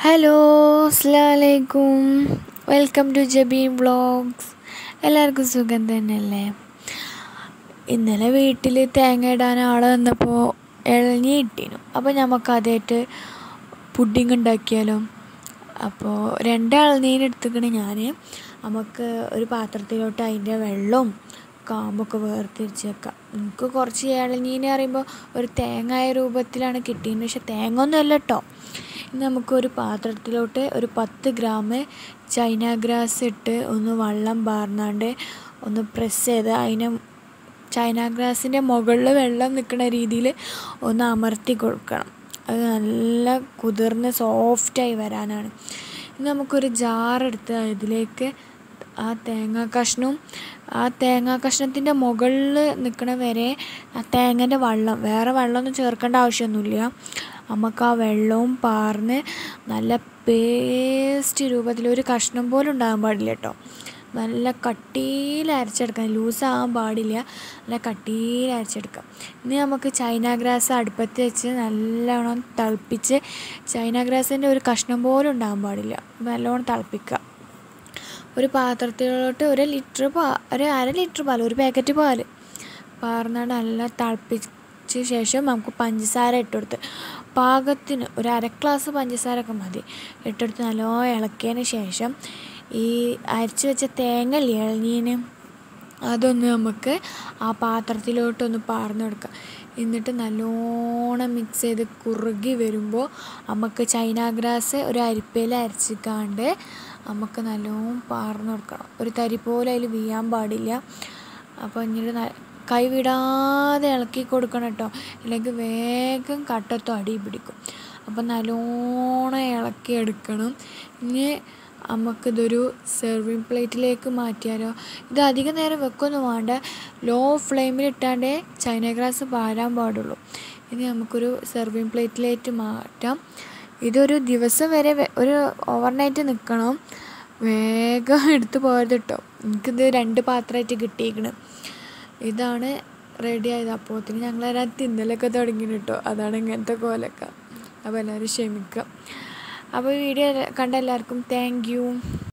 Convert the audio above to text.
hello അസ്സലാമലൈക്കും welcome to Jabeen vlogs എല്ലാവർക്കും സുഖം തന്നെയല്ലേ ഇന്നലെ വീട്ടിൽ തേങ്ങ ഇടാൻ ആൾ വന്നപ്പോൾ ഇളഞ്ഞി ഇട്ടിനു അപ്പോൾ നമുക്ക് അതായിട്ട് പുഡിങ് ഉണ്ടാക്കിയാലോ അപ്പോൾ രണ്ട് ഇളനീര് എടുത്തിക്കണ് ഞാൻ നമുക്ക് ഒരു പാത്രത്തിലോട്ട് അതിൻ്റെ വെള്ളവും കാമ്പൊക്കെ വേർതിരിച്ച് വെക്കാം എനിക്ക് കുറച്ച് ഇളനീന്ന് പറയുമ്പോൾ ഒരു തേങ്ങായ രൂപത്തിലാണ് കിട്ടിയത് പക്ഷെ തേങ്ങ ഒന്നും അല്ല കേട്ടോ ഇനി നമുക്കൊരു പാത്രത്തിലോട്ട് ഒരു പത്ത് ഗ്രാം ചൈന ഗ്രാസ് ഇട്ട് ഒന്ന് വെള്ളം പാർന്നാണ്ട് ഒന്ന് പ്രസ് ചെയ്ത് അതിനെ ചൈന ഗ്രാസിൻ്റെ മുകളിൽ വെള്ളം നിൽക്കുന്ന രീതിയിൽ ഒന്ന് അമർത്തി കൊടുക്കണം അത് നല്ല കുതിർന്ന് സോഫ്റ്റായി വരാനാണ് ഇനി നമുക്കൊരു ജാറെടുത്ത് അതിലേക്ക് ആ തേങ്ങാ കഷ്ണവും ആ തേങ്ങാ കഷ്ണത്തിൻ്റെ മുകളിൽ നിൽക്കണ വരെ ആ തേങ്ങൻ്റെ വെള്ളം വേറെ വെള്ളമൊന്നും ചേർക്കേണ്ട ആവശ്യമൊന്നുമില്ല നമുക്ക് ആ വെള്ളവും പാർന്ന് നല്ല പേസ്റ്റ് രൂപത്തിൽ ഒരു കഷ്ണം പോലും ഉണ്ടാകാൻ പാടില്ല കേട്ടോ നല്ല കട്ടിയിൽ അരച്ചെടുക്കാം ലൂസാകാൻ പാടില്ല നല്ല കട്ടിയിൽ അരച്ചെടുക്കാം ഇനി നമുക്ക് ചൈന ഗ്രാസ് അടുപ്പത്ത് വെച്ച് നല്ലോണം തിളപ്പിച്ച് ചൈന ഗ്രാസിൻ്റെ ഒരു കഷ്ണം പോലും ഉണ്ടാകാൻ പാടില്ല നല്ലോണം തിളപ്പിക്കുക ഒരു പാത്രത്തിലോട്ട് ഒരു ലിറ്റർ പാ ഒരു അര ലിറ്റർ പാൽ ഒരു പാക്കറ്റ് പാൽ പാർന്നാണ്ട് നല്ല തിളപ്പിച്ച ശേഷം നമുക്ക് പഞ്ചസാര ഇട്ടെടുത്ത് പാകത്തിന് ഒരു അര ഗ്ലാസ് പഞ്ചസാര ഒക്കെ മതി ഇട്ടെടുത്ത് നല്ലോണം ഇളക്കിയതിന് ശേഷം ഈ അരച്ച് വെച്ച തേങ്ങ ഇല്ലേ ഇളനീന് അതൊന്ന് നമുക്ക് ആ പാത്രത്തിലോട്ടൊന്ന് പാർന്ന് കൊടുക്കാം എന്നിട്ട് നല്ലോണം മിക്സ് ചെയ്ത് കുറുകി വരുമ്പോൾ നമുക്ക് ചൈന ഗ്രാസ് ഒരു അരിപ്പയിൽ അരച്ചിക്കാണ്ട് നമുക്ക് നല്ലോണം പാർന്ന് കൊടുക്കണം ഒരു തരി പോലെ അതിൽ വീഴാൻ പാടില്ല അപ്പോൾ എന്നിട്ട് കൈ വിടാതെ ഇളക്കി കൊടുക്കണം കേട്ടോ ഇല്ലെങ്കിൽ വേഗം കട്ടത്തോ അടി പിടിക്കും അപ്പം നല്ലോണം ഇളക്കി എടുക്കണം ഇനി നമുക്കിതൊരു സെർവിങ് പ്ലേറ്റിലേക്ക് മാറ്റിയാലോ ഇത് അധികം നേരം വെക്കൊന്നും വേണ്ട ലോ ഫ്ലെയിമിൽ ഇട്ടാണ്ടേ ചൈന ഗ്രാസ് പാരാൻ പാടുള്ളൂ ഇനി നമുക്കൊരു സെർവിങ് പ്ലേറ്റിലേക്ക് മാറ്റാം ഇതൊരു ദിവസം വരെ ഒരു ഓവർനൈറ്റ് നിൽക്കണം വേഗം എടുത്ത് പോയത് കേട്ടോ എനിക്കിത് രണ്ട് പാത്രമായിട്ട് കിട്ടിയിരിക്കണം ഇതാണ് റെഡി ആയത് അപ്പോഴത്തേന് ഞങ്ങളതിനകത്ത് തിന്നലൊക്കെ തുടങ്ങി കേട്ടോ അതാണ് ഇങ്ങനത്തെ കോലൊക്കെ അപ്പോൾ എല്ലാവരും ക്ഷമിക്കുക അപ്പോൾ വീഡിയോ കണ്ട എല്ലാവർക്കും താങ്ക് യു